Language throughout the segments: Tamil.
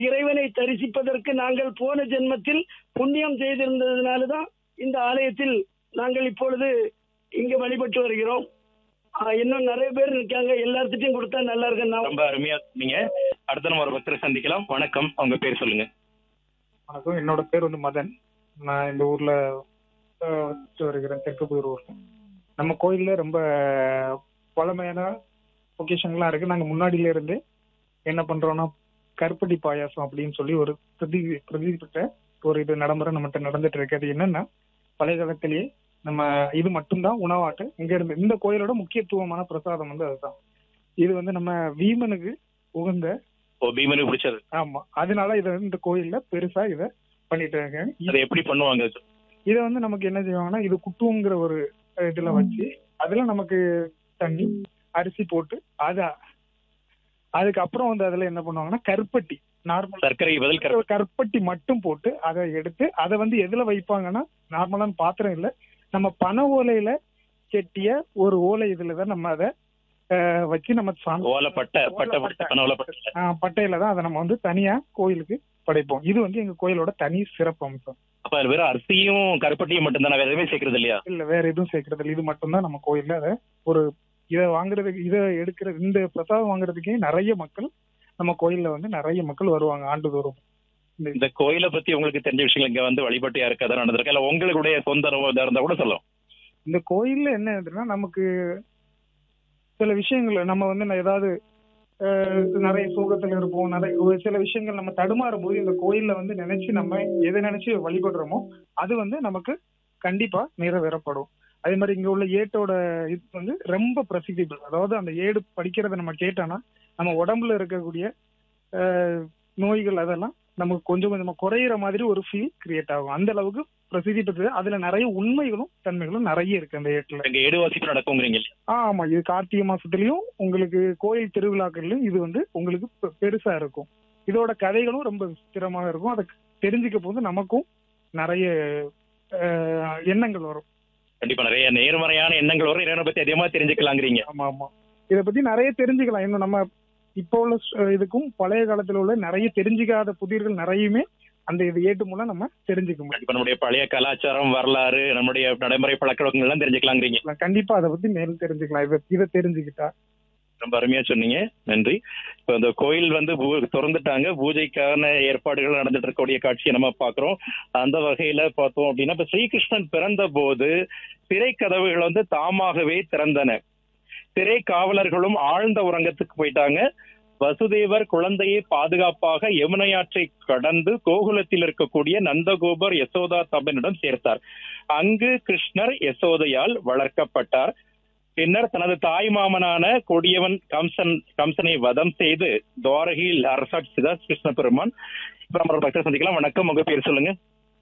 இறைவனை தரிசிப்பதற்கு நாங்கள் போன ஜென்மத்தில் புண்ணியம் செய்திருந்ததுனாலதான் இந்த ஆலயத்தில் நாங்கள் இப்பொழுது இங்க வழிபட்டு வருகிறோம் ஆஹ் இன்னும் நிறைய பேர் இருக்காங்க எல்லார்த்திட்டையும் கொடுத்தா நல்லா இருக்கும் நான் ரொம்ப அருமையா சொன்னீங்க அடுத்த நம்ம ஒரு பக்தரை சந்திக்கலாம் வணக்கம் உங்க பேர் சொல்லுங்க வணக்கம் என்னோட பேர் வந்து மதன் நான் இந்த ஊர்ல அஹ், வசிச்சு வருகிறேன் தெற்கு புதூர் ஊர்ல நம்ம கோயில்ல ரொம்ப பழமையான பொக்கிஷன்லாம் இருக்கு நாங்க முன்னாடியில இருந்து என்ன பண்றோம்னா கருப்பட்டி பாயாசம் அப்படின்னு சொல்லி ஒரு பிரதி பிரதிபட்ட ஒரு இது நடைமுறை நம்மகிட்ட நடந்துட்டு இருக்கு அது என்னன்னா பழைய காலத்திலேயே நம்ம இது மட்டும்தான் உணவாட்டு இங்க இருந்து இந்த கோயிலோட முக்கியத்துவமான பிரசாதம் வந்து அதுதான் இது வந்து நம்ம வீமனுக்கு உகந்த ஓ பீமனு பிடிச்சது ஆமா அதனால இத வந்து இந்த கோயில்ல பெருசா இத பண்ணிட்டு இருக்காங்க அதை எப்படி பண்ணுவாங்க இத வந்து நமக்கு என்ன செய்வாங்கன்னா இது குட்டுங்கிற ஒரு இதுல வச்சு அதுல நமக்கு தண்ணி அரிசி போட்டு அத அதுக்கப்புறம் வந்து அதுல என்ன பண்ணுவாங்கன்னா கருப்பட்டி நார்மல் சர்க்கரை பதில் கருப்பு கருப்பட்டி மட்டும் போட்டு அதை எடுத்து அதை வந்து எதுல வைப்பாங்கன்னா நார்மலான பாத்திரம் இல்ல நம்ம பனை ஓலையில கெட்டிய ஒரு ஓலை இதுலதான் நம்ம அதை அஹ், வச்சு நம்ம சாமி ஓலை பட்டை பட்டை பட்டை பனை ஓலை பட்டை ஆஹ் பட்டையில தான் அதை நம்ம வந்து தனியா கோயிலுக்கு படைப்போம் இது வந்து எங்க கோயிலோட தனி சிறப்பு அம்சம் அப்ப அதுல வெறும் அரிசியும் கருப்பட்டியும் மட்டும்தானே வேற எதுவுமே சேர்க்கறது இல்லையா இல்ல வேற எதுவும் சேர்க்கறது இல்ல இது மட்டும்தான் நம்ம கோயில்ல அதை ஒரு இதை வாங்குறதுக்கு இதை எடுக்கிற இந்த பிரசாதம் வாங்குறதுக்கே நிறைய மக்கள் நம்ம கோயில்ல வந்து நிறைய மக்கள் வருவாங்க ஆண்டுதோறும் இந்த கோயிலை பத்தி உங்களுக்கு தெரிஞ்ச விஷயங்கள் இங்க வந்து வழிபட்டு யாருக்கு அதான் நடந்திருக்கு இல்ல உங்களுடைய சொந்த அனுபவம் இதா இருந்தா கூட சொல்லலாம் இந்த கோயில்ல என்ன இருக்குன்னா நமக்கு சில விஷயங்கள் நம்ம வந்து நான் ஏதாவது அஹ், நிறைய சோகத்துல இருப்போம் நிறைய ஒரு சில விஷயங்கள் நம்ம தடுமாறும் போது இந்த கோயில்ல வந்து நினைச்சு நம்ம எதை நினைச்சு வழிபடுறோமோ அது வந்து நமக்கு கண்டிப்பா நிறைவேறப்படும் அதே மாதிரி இங்க உள்ள ஏட்டோட இது வந்து ரொம்ப பிரசித்தி பெற்றது. அதாவது அந்த ஏடு படிக்கிறத நம்ம கேட்டோம்னா நம்ம உடம்புல இருக்கக்கூடிய அஹ், நோய்கள் அதெல்லாம் நமக்கு கொஞ்சம் கொஞ்சமா குறையிற மாதிரி ஒரு ஃபீல் கிரியேட் ஆகும் அந்த அளவுக்கு பிரசித்தி பெற்றது அதுல நிறைய உண்மைகளும் தன்மைகளும் நிறைய இருக்கு அந்த ஏட்டுல இங்க ஏடு வாசிப்பு நடக்குங்கிறீங்க இல்லையா? ஆமா இது கார்த்திகை மாசத்துலயும் உங்களுக்கு கோயில் திருவிழாக்கள்லயும் இது வந்து உங்களுக்கு பெ- பெருசா இருக்கும் இதோட கதைகளும் ரொம்ப விசித்திரமாக இருக்கும் அதை தெரிஞ்சுக்க போது நமக்கும் நிறைய அஹ், எண்ணங்கள் வரும் கண்டிப்பா நிறைய நேர்மறையான எண்ணங்கள் வரும் இறைவனை பத்தி அதிகமா தெரிஞ்சுக்கலாங்கிறீங்க ஆமா ஆமா இத பத்தி நிறைய தெரிஞ்சுக்கலாம் இன்னும் நம்ம இப்போ உள்ள ஸ்- இதுக்கும் பழைய காலத்துல உள்ள நிறைய தெரிஞ்சுக்காத புதிர்கள் நிறையுமே அந்த இது ஏட்டு மூலம் நம்ம தெரிஞ்சுக்க முடியும் கண்டிப்பா நம்முடைய பழைய கலாச்சாரம் வரலாறு நம்முடைய நடைமுறை பழக்க வழக்கங்கள் எல்லாம் தெரிஞ்சுக்கலாங்கிறீங்க கண்டிப்பா அதை பத்தி மேலும் தெரிஞ்சுக்கலாம் இதை இதை தெரிஞ்சுக்கிட்டா ரொம்ப அருமையா சொன்னீங்க நன்றி இப்போ இந்த கோயில் வந்து பூ- திறந்துட்டாங்க பூஜைக்கான ஏற்பாடுகள் நடந்துட்டு இருக்கக்கூடிய காட்சியை நம்ம பாக்குறோம் அந்த வகையில பார்த்தோம் அப்படின்னா இப்ப ஸ்ரீகிருஷ்ணன் பிறந்த போது திரை கதவுகள் வந்து தாமாகவே திறந்தன திரை காவலர்களும் ஆழ்ந்த உறங்கத்துக்கு போயிட்டாங்க வசுதேவர் குழந்தையை பாதுகாப்பாக யமுனையாற்றை கடந்து கோகுலத்தில் இருக்கக்கூடிய நந்தகோபர் யசோதா தம்பனிடம் சேர்த்தார் அங்கு கிருஷ்ணர் யசோதையால் வளர்க்கப்பட்டார் பின்னர் தனது தாய் மாமனான கொடியவன் கம்சன் கம்சனை வதம் செய்து துவாரகையில் அரசாட்சிதார் கிருஷ்ண பெருமான் இப்ப நம்ம ஒரு பக்தர் சந்திக்கலாம் வணக்கம் உங்க பேர் சொல்லுங்க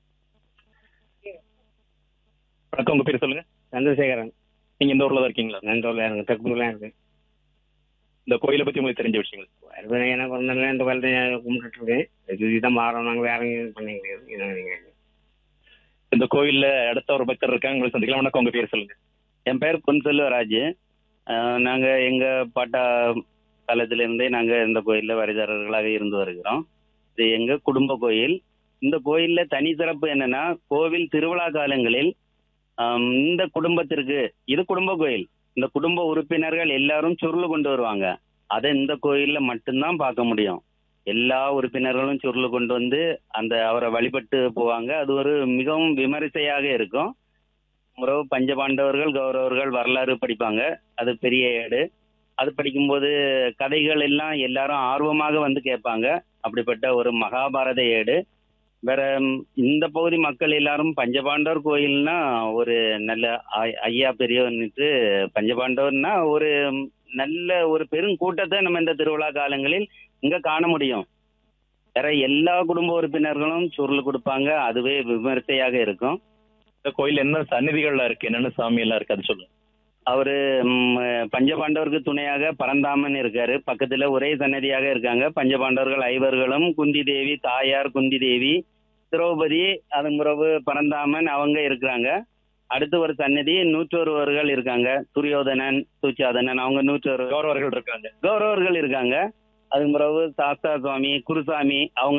வணக்கம் உங்க பேர் சொல்லுங்க சந்திரசேகரன் நீங்க இந்த ஊர்ல தான் இருக்கீங்களா நன்றூர்ல இருக்கு தெற்குல இருக்கு இந்த கோயிலை பத்தி உங்களுக்கு தெரிஞ்ச விஷயங்கள் வருவேன் எனக்கு பிறந்ததுல இந்த கோயில்ல நான் கும்பிட்டுட்டு இருக்கேன் இது இதான் மாறோம் நாங்கள் வேற எங்கேயும் பண்ண கிடையாது இதான் நினைக்கிறேன் இந்த கோயில்ல அடுத்த ஒரு பக்தர் இருக்காங்க உங்களை சந்திக்கலாம் வணக்கம் உங்க பேர் சொல்லுங்க என் பேர் பொன் செல்வராஜ் அஹ் நாங்க எங்க பாட்டா காலத்துல இருந்தே நாங்க இந்த கோயில்ல வரிதாரர்களாக இருந்து வருகிறோம் இது எங்க குடும்ப கோயில் இந்த கோயில்ல தனி சிறப்பு என்னன்னா கோவில் திருவிழா காலங்களில் ஆம், இந்த குடும்பத்திற்கு இது குடும்ப கோயில் இந்த குடும்ப உறுப்பினர்கள் எல்லாரும் சுருள் கொண்டு வருவாங்க அதை இந்த கோயில்ல மட்டும்தான் பார்க்க முடியும் எல்லா உறுப்பினர்களும் சுருள் கொண்டு வந்து அந்த அவரை வழிபட்டு போவாங்க அது ஒரு மிகவும் விமரிசையாக இருக்கும் உறவு பஞ்சபாண்டவர்கள் கௌரவர்கள் வரலாறு படிப்பாங்க அது பெரிய ஏடு அது படிக்கும்போது கதைகள் எல்லாம் எல்லாரும் ஆர்வமாக வந்து கேட்பாங்க அப்படிப்பட்ட ஒரு மகாபாரத ஏடு வேற ம், இந்த பகுதி மக்கள் எல்லாரும் பஞ்சபாண்டவர் கோயில்னா ஒரு நல்ல ஐ- ஐயா பெரியவர்னுட்டு பஞ்சபாண்டவர்னா ஒரு ம், நல்ல ஒரு பெரும் கூட்டத்தை நம்ம இந்த திருவிழா காலங்களில் இங்க காண முடியும் வேற எல்லா குடும்ப உறுப்பினர்களும் சுருள் கொடுப்பாங்க அதுவே விமரிசையாக இருக்கும் இந்த கோயில் என்ன சந்நிதிகள்லாம் இருக்கு என்னென்ன சாமி எல்லாம் இருக்கு அது சொல்லுங்க அவரு ம், பஞ்சபாண்டவருக்கு துணையாக பரந்தாமன் இருக்காரு பக்கத்துல ஒரே சன்னதியாக இருக்காங்க பஞ்சபாண்டவர்கள் ஐவர்களும் குந்தி தேவி தாயார் குந்தி தேவி திரௌபதி அதன் பிறகு பரந்தாமன் அவங்க இருக்கிறாங்க அடுத்து ஒரு சன்னதி நூற்றொருவர்கள் இருக்காங்க துரியோதனன் சூச்சாதனன் அவங்க நூற்றொரு கௌரவர்கள் இருக்காங்க கௌரவர்கள் இருக்காங்க அதுக்கு பிறகு சாஸ்தா சுவாமி குருசாமி அவங்க